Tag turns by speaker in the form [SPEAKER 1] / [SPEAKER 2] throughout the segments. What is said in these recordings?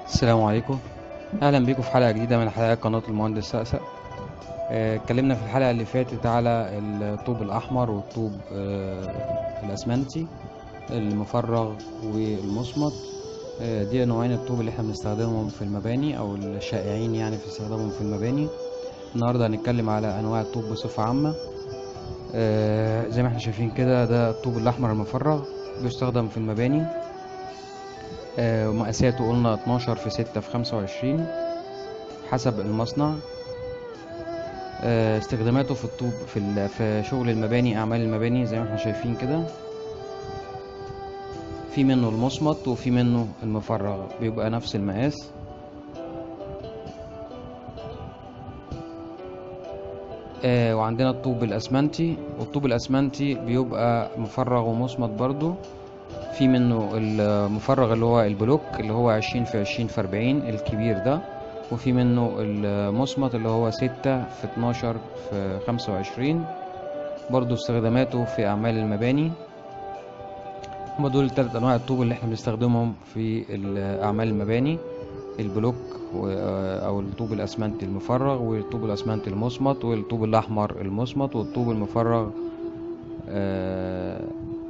[SPEAKER 1] السلام عليكم اهلا بيكم في حلقه جديده من حلقات قناه المهندس سقسق آه، اتكلمنا في الحلقه اللي فاتت على الطوب الاحمر والطوب آه، الاسمنتي المفرغ والمصمت آه، دي نوعين الطوب اللي احنا بنستخدمهم في المباني او الشائعين يعني في استخدامهم في المباني النهارده هنتكلم على انواع الطوب بصفه عامه آه، زي ما احنا شايفين كده ده الطوب الاحمر المفرغ بيستخدم في المباني آه، ومقاساته قلنا 12 في 6 في 25 حسب المصنع آه، استخداماته في الطوب في ال- في شغل المباني اعمال المباني زي ما احنا شايفين كده في منه المصمت وفي منه المفرغ بيبقى نفس المقاس آه، وعندنا الطوب الاسمنتي والطوب الاسمنتي بيبقى مفرغ ومصمت برضو في منه المفرغ اللي هو البلوك اللي هو عشرين في عشرين في أربعين الكبير ده وفي منه المصمت اللي هو ستة في اتناشر في خمسة وعشرين برضو استخداماته في أعمال المباني هما دول التلات أنواع الطوب اللي احنا بنستخدمهم في ال- أعمال المباني البلوك و- أو الطوب الأسمنتي المفرغ والطوب الأسمنتي المصمت والطوب الأحمر المصمت والطوب المفرغ آه،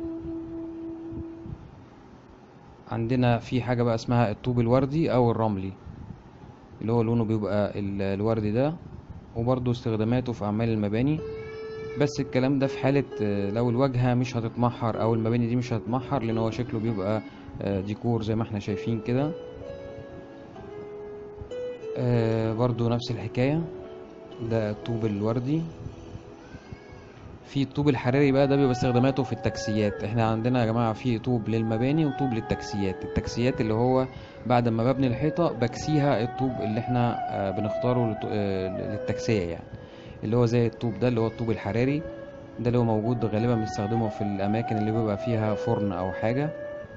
[SPEAKER 1] عندنا في حاجة بقى اسمها الطوب الوردي أو الرملي اللي هو لونه بيبقى ال- الوردي ده وبرضه استخداماته في أعمال المباني بس الكلام ده في حالة آه، لو الواجهة مش هتتمحر أو المباني دي مش هتتمحر لأن هو شكله بيبقى آه، ديكور زي ما احنا شايفين كده آه، برضه نفس الحكاية ده الطوب الوردي في الطوب الحراري بقى ده بيبقى استخداماته في التكسيات احنا عندنا يا جماعة في طوب للمباني وطوب للتكسيات التكسيات اللي هو بعد ما ببني الحيطة بكسيها الطوب اللي احنا آه، بنختاره للط- آه، للتكسية يعني اللي هو زي الطوب ده اللي هو الطوب الحراري ده اللي هو موجود غالبا بنستخدمه في الأماكن اللي بيبقى فيها فرن أو حاجة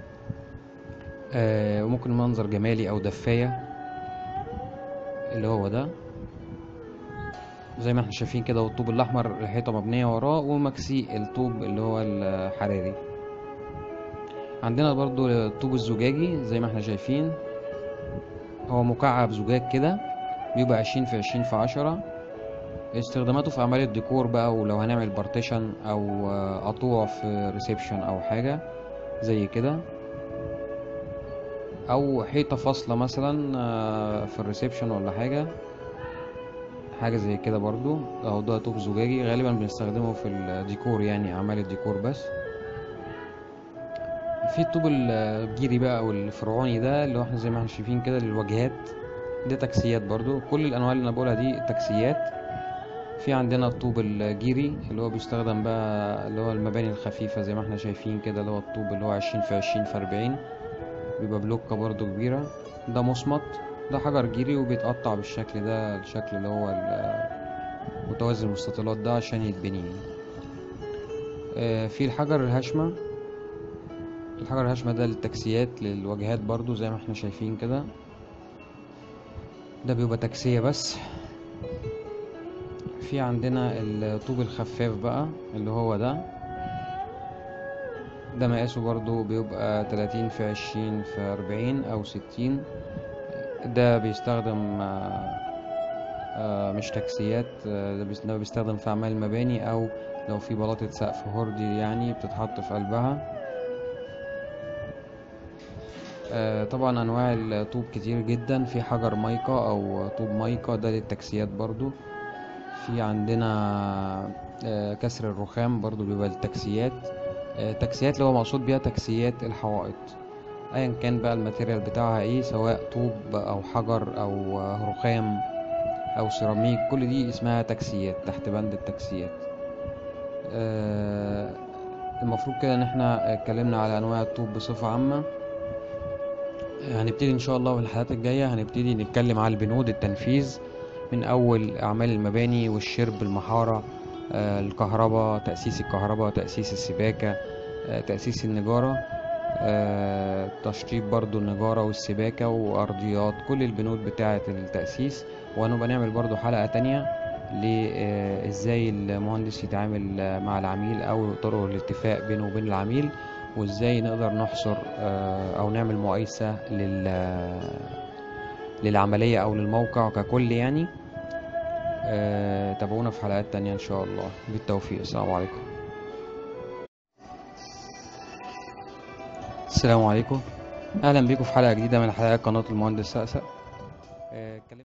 [SPEAKER 1] آه، وممكن منظر جمالي أو دفاية اللي هو ده زي ما احنا شايفين كده والطوب الأحمر الحيطة مبنية وراه ومكسي الطوب اللي هو الحراري عندنا برضو الطوب الزجاجي زي ما احنا شايفين هو مكعب زجاج كده بيبقى عشرين في عشرين في عشرة استخداماته في أعمال الديكور بقى ولو هنعمل بارتيشن أو آه، قطوع في ريسبشن أو حاجة زي كده أو حيطة فاصلة مثلا آه، في الريسبشن ولا حاجة حاجة زي كده برضو أو ده طوب زجاجي غالبا بنستخدمه في الديكور يعني أعمال الديكور بس في الطوب الجيري بقى او الفرعوني ده اللي هو احنا زي ما احنا شايفين كده للواجهات ده تكسيات برضو كل الانواع اللي انا بقولها دي تكسيات في عندنا الطوب الجيري اللي هو بيستخدم بقى اللي هو المباني الخفيفة زي ما احنا شايفين كده اللي هو الطوب اللي هو عشرين في عشرين في أربعين بيبقى بلوكة برضو كبيرة ده مصمت ده حجر جيري وبيتقطع بالشكل ده الشكل اللي هو ال- متوازي المستطيلات ده عشان يتبني آه، في الحجر الهشمة الحجر الهشمة ده للتكسيات للواجهات برضو زي ما احنا شايفين كده ده بيبقى تكسية بس في عندنا الطوب الخفاف بقى اللي هو ده ده مقاسه برضو بيبقى تلاتين في عشرين في أربعين أو ستين ده بيستخدم آه، آه، مش تكسيات آه، ده بيس- ده بيستخدم في أعمال المباني أو لو في بلاطة سقف هوردي يعني بتتحط في قلبها آه، طبعا انواع الطوب كتير جدا في حجر مايكا او طوب مايكا ده للتكسيات برضو في عندنا آه، كسر الرخام برضو بيبقى للتكسيات آه، تكسيات اللي هو مقصود بيها تكسيات الحوائط ايا كان بقى الماتيريال بتاعها ايه سواء طوب او حجر او آه، رخام او سيراميك كل دي اسمها تكسيات تحت بند التكسيات آه، المفروض كده ان احنا اتكلمنا على انواع الطوب بصفة عامة هنبتدي ان شاء الله في الحلقات الجايه هنبتدي نتكلم على البنود التنفيذ من اول اعمال المباني والشرب المحاره آه، الكهرباء تاسيس الكهرباء تاسيس السباكه آه، تاسيس النجاره آه، تشطيب برضو النجاره والسباكه وارضيات كل البنود بتاعه التاسيس وهنبقى نعمل برضو حلقه تانية لازاي المهندس يتعامل آه، مع العميل او طرق الاتفاق بينه وبين العميل وازاي نقدر نحصر آه، او نعمل مقايسة لل للعملية أو للموقع ككل يعني آه، تابعونا في حلقات تانية إن شاء الله بالتوفيق السلام عليكم السلام عليكم أهلا بيكم في حلقة جديدة من حلقات قناة المهندس سقسق آه، اتكلم-